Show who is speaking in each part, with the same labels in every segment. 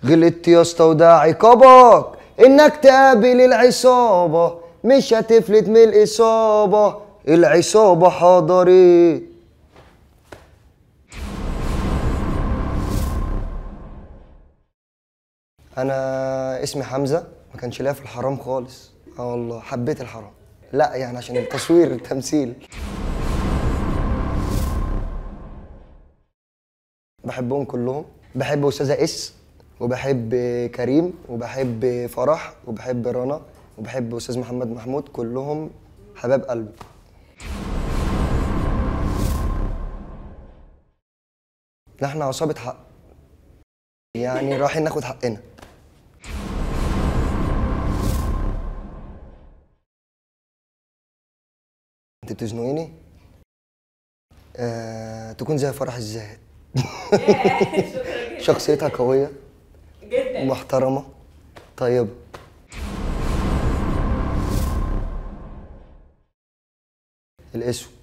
Speaker 1: غلطت يا اسطى وده عقابك انك تقابل العصابة مش هتفلت من الإصابة العصابة حضرت أنا اسمي حمزة ما كانش ليا في الحرام خالص اه والله حبيت الحرام لا يعني عشان التصوير التمثيل بحبهم كلهم بحب أستاذة إس وبحب كريم وبحب فرح وبحب رنا وبحب أستاذ محمد محمود كلهم حباب قلبي احنا عصابة حق يعني رايحين ناخد حقنا انت بتزنقيني؟ آه، تكون زي فرح الزاهد شخصيتها قوية
Speaker 2: جدا
Speaker 1: محترمة طيبة الأسود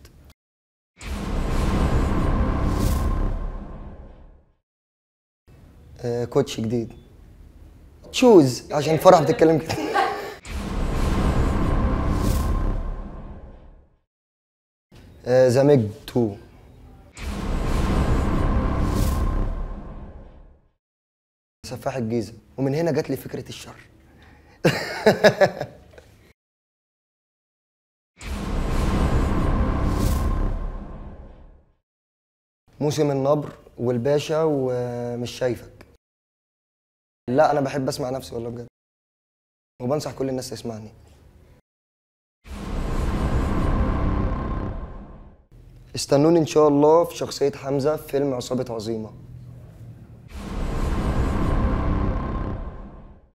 Speaker 1: آه، كوتش جديد تشوز عشان فرح بتتكلم كده آه، زاميج 2 سفاح الجيزة ومن هنا جات لي فكرة الشر موسم النبر والباشا ومش شايفك لا انا بحب اسمع نفسي والله بجد وبنصح كل الناس تسمعني استنوني ان شاء الله في شخصية حمزة في فيلم عصابة عظيمة